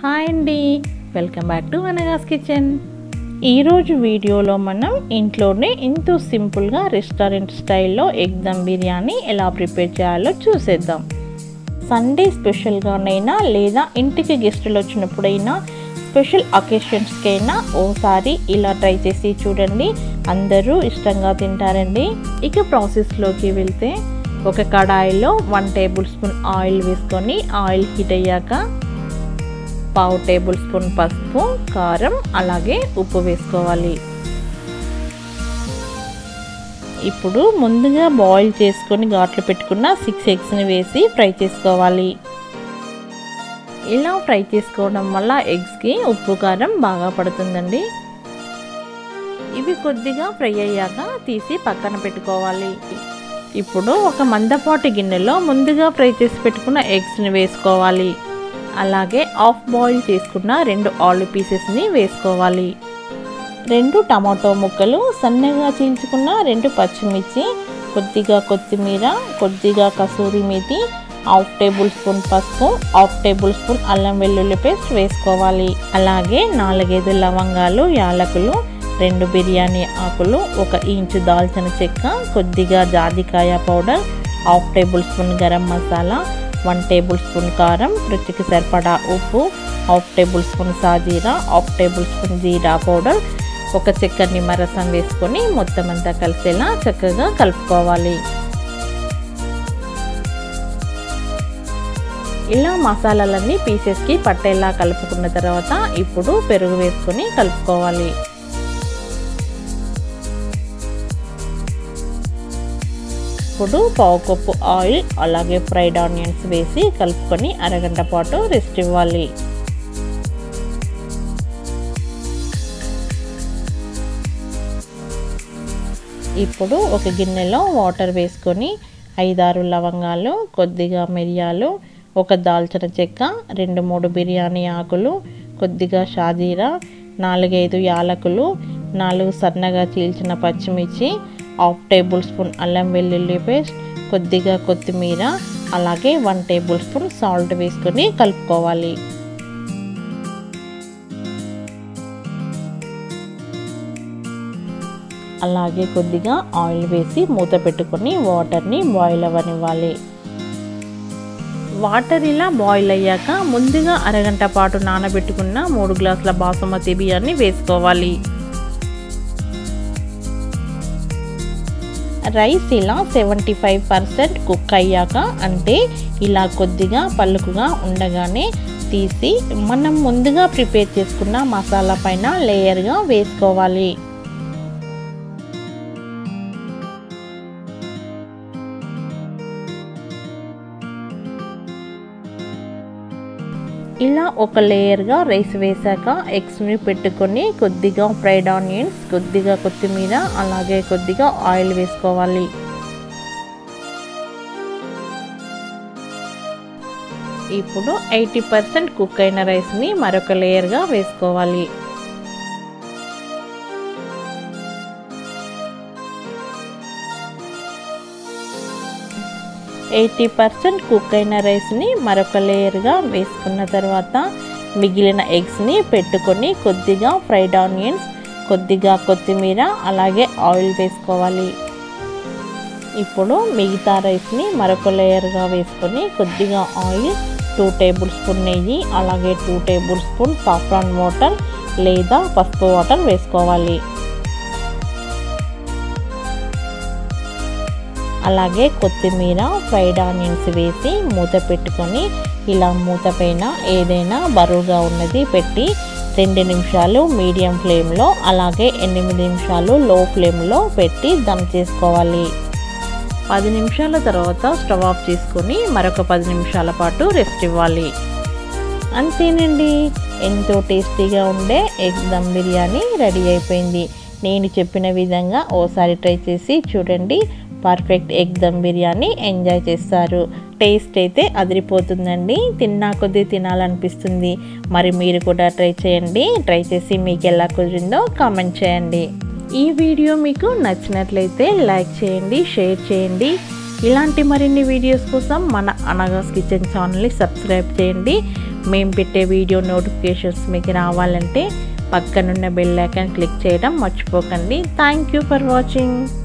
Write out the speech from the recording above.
hi అండి welcome back to Anaga's kitchen ఈరోజు వీడియోలో మనం ఇంట్లోనే ఎంతో సింపుల్గా రెస్టారెంట్ స్టైల్లో ఎగ్ దమ్ బిర్యానీ ఎలా ప్రిపేర్ చేయాలో చూసేద్దాం సండే స్పెషల్గానైనా లేదా ఇంటికి గెస్టులు వచ్చినప్పుడైనా స్పెషల్ అకేషన్స్కైనా ఓసారి ఇలా ట్రై చేసి చూడండి అందరూ ఇష్టంగా తింటారండి ఇక ప్రాసెస్లోకి వెళ్తే ఒక కడాయిలో వన్ టేబుల్ స్పూన్ ఆయిల్ వేసుకొని ఆయిల్ హీట్ అయ్యాక పావు టేబుల్ స్పూన్ పసుపు కారం అలాగే ఉప్పు వేసుకోవాలి ఇప్పుడు ముందుగా బాయిల్ చేసుకొని ఘాట్లు పెట్టుకున్న సిక్స్ ఎగ్స్ని వేసి ఫ్రై చేసుకోవాలి ఇలా ఫ్రై చేసుకోవడం వల్ల ఎగ్స్కి ఉప్పు కారం బాగా పడుతుందండి ఇవి కొద్దిగా ఫ్రై అయ్యాక తీసి పక్కన పెట్టుకోవాలి ఇప్పుడు ఒక మందపాటి గిన్నెలో ముందుగా ఫ్రై చేసి పెట్టుకున్న ఎగ్స్ని వేసుకోవాలి అలాగే హాఫ్ బాయిల్ చేసుకున్న రెండు ఆలు పీసెస్ని వేసుకోవాలి రెండు టమాటో ముక్కలు సన్నగా చీల్చుకున్న రెండు పచ్చిమిర్చి కొద్దిగా కొత్తిమీర కొద్దిగా కసూరి మేతి హాఫ్ టేబుల్ స్పూన్ పసుపు హాఫ్ టేబుల్ స్పూన్ అల్లం వెల్లుల్లి పేస్ట్ వేసుకోవాలి అలాగే నాలుగైదు లవంగాలు యాలకులు రెండు బిర్యానీ ఆకులు ఒక ఇంచు దాల్చిన చెక్క కొద్దిగా జాజికాయ powder half tablespoon garam masala one tablespoon కారం రుచికి సరిపడా ఉప్పు హాఫ్ టేబుల్ స్పూన్ సాజీరా హాఫ్ టేబుల్ స్పూన్ జీరా పౌడర్ ఒక చెక్క నిమ్మరసం వేసుకొని మొత్తం అంతా కలిసేలా చక్కగా కలుపుకోవాలి ఇలా మసాలాలన్నీ పీసెస్కి పట్టేలా కలుపుకున్న తర్వాత ఇప్పుడు పెరుగు వేసుకొని కలుపుకోవాలి ఇప్పుడు పావు కప్పు ఆయిల్ అలాగే ఫ్రైడ్ ఆనియన్స్ వేసి కలుపుకొని అరగంట పాటు రెస్ట్ ఇవ్వాలి ఇప్పుడు ఒక గిన్నెలో వాటర్ వేసుకొని ఐదారు లవంగాలు కొద్దిగా మిరియాలు ఒక దాల్చిన చెక్క రెండు మూడు బిర్యానీ ఆకులు కొద్దిగా షాజీరా నాలుగైదు యాలకులు నాలుగు సన్నగా చీల్చిన పచ్చిమిర్చి హాఫ్ టేబుల్ స్పూన్ అల్లం వెల్లుల్లి పేస్ట్ కొద్దిగా కొత్తిమీర అలాగే వన్ టేబుల్ స్పూన్ సాల్ట్ వేసుకొని కలుపుకోవాలి అలాగే కొద్దిగా ఆయిల్ వేసి మూత పెట్టుకొని వాటర్ని బాయిల్ అవ్వనివ్వాలి వాటర్ ఇలా బాయిల్ అయ్యాక ముందుగా అరగంట పాటు నానబెట్టుకున్న మూడు గ్లాసుల బాసుమతి బియ్యాన్ని వేసుకోవాలి రైస్ ఇలా సెవెంటీ ఫైవ్ పర్సెంట్ కుక్ అయ్యాక అంటే ఇలా కొద్దిగా పలుకుగా ఉండగానే తీసి మనం ముందుగా ప్రిపేర్ చేసుకున్న మసాలా పైన లేయర్గా వేసుకోవాలి ఇలా ఒక లేయర్గా రైస్ వేసాక ఎగ్స్ని పెట్టుకొని కొద్దిగా ఫ్రైడ్ ఆనియన్స్ కొద్దిగా కొత్తిమీర అలాగే కొద్దిగా ఆయిల్ వేసుకోవాలి ఇప్పుడు ఎయిటీ పర్సెంట్ కుక్ అయిన రైస్ని మరొక లేయర్గా వేసుకోవాలి ఎయిటీ పర్సెంట్ కుక్ అయిన రైస్ని మరొక లేయర్గా వేసుకున్న తర్వాత మిగిలిన ఎగ్స్ని పెట్టుకొని కొద్దిగా ఫ్రైడ్ ఆనియన్స్ కొద్దిగా కొత్తిమీర అలాగే ఆయిల్ వేసుకోవాలి ఇప్పుడు మిగతా రైస్ని మరొక లేయర్గా వేసుకొని కొద్దిగా ఆయిల్ టూ టేబుల్ స్పూన్ నెయ్యి అలాగే two tablespoon saffron water లేదా పసుపు వాటర్ వేసుకోవాలి అలాగే కొత్తిమీర ఫ్రైడ్ ఆనియన్స్ వేసి మూత పెట్టుకొని ఇలా మూత పైన ఏదైనా బరువుగా ఉన్నది పెట్టి రెండు నిమిషాలు మీడియం ఫ్లేమ్లో అలాగే ఎనిమిది నిమిషాలు లో ఫ్లేమ్లో పెట్టి దమ్ చేసుకోవాలి పది నిమిషాల తర్వాత స్టవ్ ఆఫ్ చేసుకొని మరొక పది నిమిషాల పాటు రెస్ట్ ఇవ్వాలి అంతేనండి ఎంతో టేస్టీగా ఉండే ఎగ్ దమ్ బిర్యానీ రెడీ అయిపోయింది నేను చెప్పిన విధంగా ఓసారి ట్రై చేసి చూడండి perfect egg dum biryani enjoy చేస్తారు టేస్ట్ అయితే అదిరిపోతుందండి తిన్నా కొద్దీ తినాలనిపిస్తుంది మరి మీరు కూడా ట్రై చేయండి ట్రై చేసి మీకు ఎలా కుదిరిందో కామెంట్ చేయండి ఈ వీడియో మీకు నచ్చినట్లయితే లైక్ చేయండి షేర్ చేయండి ఇలాంటి మరిన్ని వీడియోస్ కోసం మన అనగాస్ కిచెన్ ఛానల్ని సబ్స్క్రైబ్ చేయండి మేము పెట్టే వీడియో నోటిఫికేషన్స్ మీకు రావాలంటే పక్కనున్న బెల్ ఐకాన్ క్లిక్ చేయడం మర్చిపోకండి థ్యాంక్ యూ ఫర్ వాచింగ్